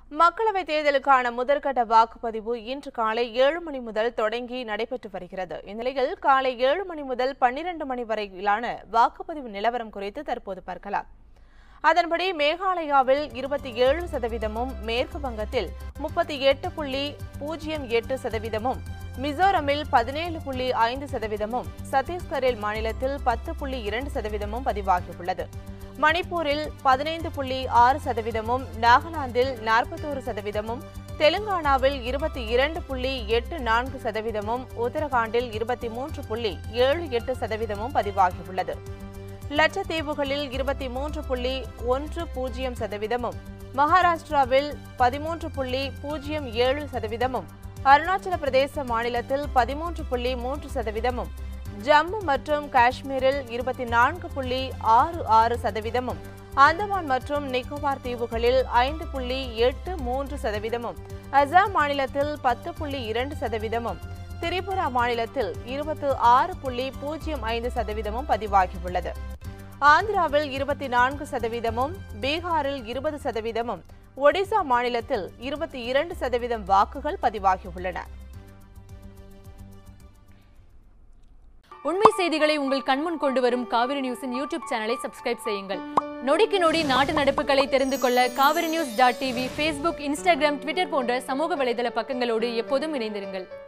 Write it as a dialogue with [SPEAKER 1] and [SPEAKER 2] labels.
[SPEAKER 1] மக்களவைத் தேர்தலுக்கான முதற்கட்ட வாக்குப்பதிவு இன்று காலை ஏழு மணி முதல் தொடங்கி நடைபெற்று வருகிறது இந்நிலையில் காலை ஏழு மணி முதல் பன்னிரண்டு மணி வரையிலான வாக்குப்பதிவு நிலவரம் குறித்து தற்போது பார்க்கலாம் அதன்படி மேகாலயாவில் இருபத்தி ஏழு சதவீதமும் மேற்கு வங்கத்தில் முப்பத்தி எட்டு புள்ளி பூஜ்ஜியம் எட்டு சதவீதமும் மிசோரமில் பதினேழு புள்ளி ஐந்து சதவீதமும் சத்தீஸ்கரில் மாநிலத்தில் பத்து புள்ளி இரண்டு சதவீதமும் பதிவாகியுள்ளது மணிப்பூரில் பதினைந்து புள்ளி ஆறு சதவீதமும் நாகாலாந்தில் நாற்பத்தோரு சதவீதமும் தெலுங்கானாவில் இருபத்தி இரண்டு புள்ளி எட்டு நான்கு சதவீதமும் உத்தரகாண்டில் இருபத்தி மூன்று புள்ளி ஏழு எட்டு சதவீதமும் பதிவாகியுள்ளது லட்சத்தீவுகளில் இருபத்தி மூன்று புள்ளி ஒன்று பூஜ்ஜியம் சதவீதமும் மகாராஷ்டிராவில் பதிமூன்று புள்ளி பூஜ்ஜியம் ஏழு சதவீதமும் அருணாச்சல பிரதேச மாநிலத்தில் பதிமூன்று புள்ளி மூன்று சதவீதமும் ஜம்மு மற்றும் காஷ்மீரில் இருபத்தி நான்கு புள்ளி ஆறு ஆறு சதவீதமும் அந்தமான் மற்றும் நிக்கோபார் தீவுகளில் ஐந்து புள்ளி எட்டு மூன்று சதவீதமும் அசாம் மாநிலத்தில் பத்து புள்ளி இரண்டு சதவீதமும் திரிபுரா மாநிலத்தில் இருபத்து ஆறு புள்ளி பூஜ்ஜியம் ஐந்து சதவீதமும் பதிவாகியுள்ளது ஆந்திராவில் இருபத்தி நான்கு சதவீதமும் பீகாரில் இருபது சதவீதமும் ஒடிசா மாநிலத்தில் இருபத்தி இரண்டு சதவீதம் வாக்குகள் பதிவாகியுள்ளன
[SPEAKER 2] உண்மை செய்திகளை உங்கள் கண்முன் கொண்டு வரும் காவிரி நியூஸின் யூடியூப் சேனலை சப்ஸ்கிரைப் செய்யுங்கள் நொடிக்கு நொடி நாட்டு நடப்புகளை தெரிந்து கொள்ள Kaveri news dot TV Facebook Instagram Twitter போன்ற சமூக வலைதள பக்கங்களோடு எப்போதும் இணைந்திருங்கள்